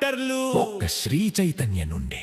ట్రాక్టర్లు ఒక్క శ్రీ చైతన్య నుండి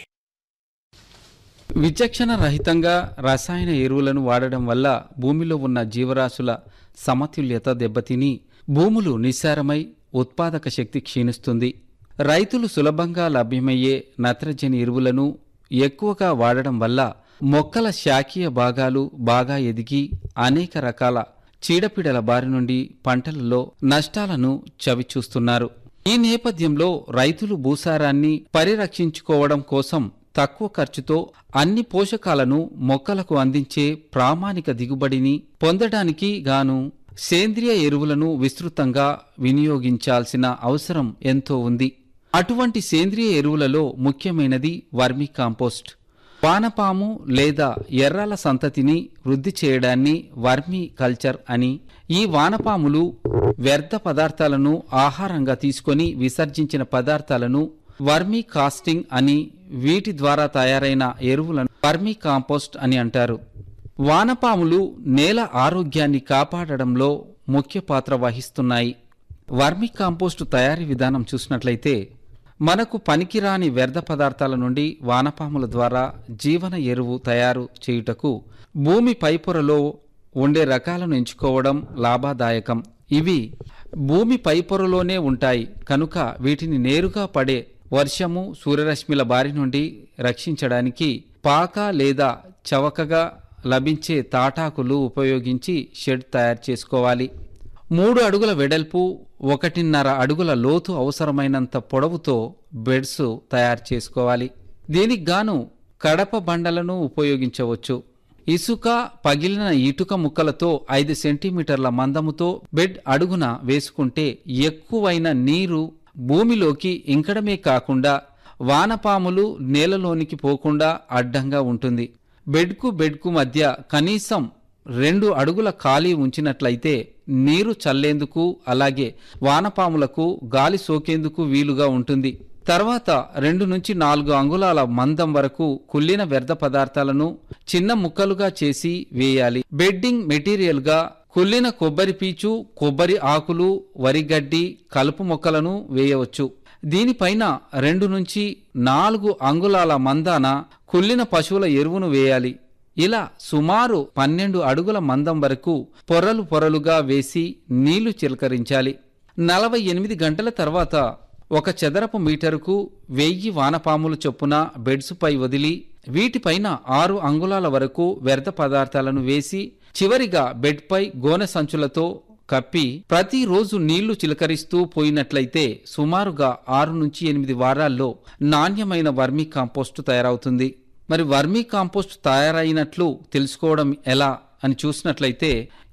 విచక్షణ రహితంగా రసాయన ఎరువులను వాడడం వల్ల భూమిలో ఉన్న జీవరాశుల సమతుల్యత దెబ్బతిని భూములు నిస్సారమై ఉత్పాదక శక్తి క్షీణిస్తుంది రైతులు సులభంగా లభ్యమయ్యే నత్రజని ఎరువులను ఎక్కువగా వాడడం వల్ల మొక్కల శాఖీయ భాగాలు బాగా ఎదిగి అనేక రకాల చీడపీడల బారి నుండి పంటలలో నష్టాలను చవిచూస్తున్నారు ఈ నేపథ్యంలో రైతులు భూసారాన్ని పరిరక్షించుకోవడం కోసం తక్కువ ఖర్చుతో అన్ని పోషకాలను మొక్కలకు అందించే ప్రామాణిక దిగుబడిని పొందడానికి గాను సేంద్రియ ఎరువులను విస్తృతంగా వినియోగించాల్సిన అవసరం ఎంతో ఉంది అటువంటి సేంద్రియ ఎరువులలో ముఖ్యమైనది వర్మీ కాంపోస్ట్ వానపాము లేదా ఎర్రల సంతతిని వృద్ధి చేయడాన్ని వర్మీ కల్చర్ అని ఈ వానపాములు వ్యర్థ పదార్థాలను ఆహారంగా తీసుకొని విసర్జించిన పదార్థాలను వర్మీ కాస్టింగ్ అని వీటి ద్వారా తయారైన ఎరువులను వర్మీ కాంపోస్ట్ అని అంటారు వానపాములు నేల ఆరోగ్యాన్ని కాపాడడంలో ముఖ్య పాత్ర వహిస్తున్నాయి వర్మీ కాంపోస్టు తయారీ విధానం చూసినట్లయితే మనకు పనికిరాని వ్యర్థ పదార్థాల నుండి వానపాముల ద్వారా జీవన ఎరువు తయారు చేయుటకు భూమి పైపొరలో ఉండే రకాలను ఎంచుకోవడం లాభదాయకం ఇవి భూమి పైపొరలోనే ఉంటాయి కనుక వీటిని నేరుగా పడే వర్షము సూర్యరశ్మిల బారి నుండి రక్షించడానికి పాక లేదా చవకగా లభించే తాటాకులు ఉపయోగించి షెడ్ తయారు చేసుకోవాలి మూడు అడుగుల వెడల్పు ఒకటిన్నర అడుగుల లోతు అవసరమైనంత పొడవుతో బెడ్స్ తయారు చేసుకోవాలి దీనికి గాను కడప బండలను ఉపయోగించవచ్చు ఇసుక పగిలిన ఇటుక ముక్కలతో ఐదు సెంటీమీటర్ల మందముతో బెడ్ అడుగున వేసుకుంటే ఎక్కువైన నీరు భూమిలోకి ఇంకడమే కాకుండా వానపాములు నేలలోనికి పోకుండా అడ్డంగా ఉంటుంది బెడ్కు బెడ్కు మధ్య కనీసం రెండు అడుగుల ఖాళీ ఉంచినట్లయితే నీరు చల్లేందుకు అలాగే వానపాములకు గాలి సోకేందుకు వీలుగా ఉంటుంది తర్వాత రెండు నుంచి నాలుగు అంగుళాల మందం వరకు కుళ్ళిన వ్యర్థ పదార్థాలను చిన్న ముక్కలుగా చేసి వేయాలి బెడ్డింగ్ మెటీరియల్గా కుళ్ళిన కొబ్బరి పీచు కొబ్బరి ఆకులు వరిగడ్డి కలుపు మొక్కలను వేయవచ్చు దీనిపైన రెండు నుంచి నాలుగు అంగుళాల మందాన కుళ్ళిన పశువుల ఎరువును వేయాలి ఇలా సుమారు పన్నెండు అడుగుల మందం వరకు పొరలు పొరలుగా వేసి నీళ్లు చిలకరించాలి నలభై ఎనిమిది గంటల తర్వాత ఒక చదరపు మీటరుకు వెయ్యి వానపాములు చొప్పున బెడ్సుపై వదిలి వీటిపైన ఆరు అంగుళాల వరకు వ్యర్థ పదార్థాలను వేసి చివరిగా బెడ్పై గోనె సంచులతో కప్పి ప్రతిరోజు నీళ్లు చిలకరిస్తూ పోయినట్లయితే సుమారుగా ఆరు నుంచి ఎనిమిది వారాల్లో నాణ్యమైన వర్మీ కాంపోస్టు తయారవుతుంది మరి వర్మీ కాంపోస్ట్ తయారైనట్లు తెలుసుకోవడం ఎలా అని చూసినట్లయితే